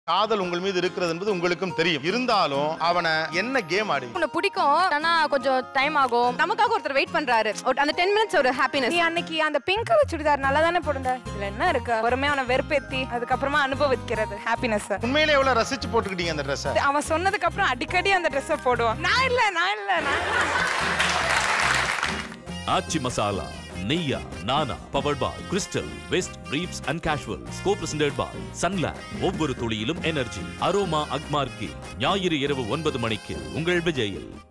காதல் உங்கள் மீது இருக்கிறது என்பது உங்களுக்கும் தெரியும் இருந்தாலும் அவனை என்ன கேம் ஆடி உன்னை பிடிக்கும் ஆனா கொஞ்சம் டைம் ஆகும் நமக்காக ஒருத்தர் வெயிட் பண்றாரு ஒரு- அந்த டென் மினிட்ஸ் ஒரு ஹாப்பினஸ் நீ அன்னைக்கு அந்த பிங்க் கலர் சுடிதார் நல்லா தானே போடுந்த இதுல என்ன இருக்கு பொறுமையா அவனை வெறுப்பேத்தி அதுக்கப்புறமா அனுபவிக்கிறது ஹாப்பினஸ் உண்மையிலே எவ்வளவு ரசிச்சு போட்டுக்கிட்டீங்க அந்த ட்ரெஸ்ஸை அவன் சொன்னதுக்கு அப்புறம் அடிக்கடி அந்த ட்ரெஸ்ஸை போடுவான் நான் இல்ல நான் இல்ல நான் ஆச்சி மசாலா நெய்யா நானா powered by Crystal West briefs and casuals co presented by Sunland ஒவ்வொரு துளியிலும் எனர்ஜி அரோமா அக்மார்கி ஞாயிறு இரவு ஒன்பது மணிக்கு உங்கள் விஜயில்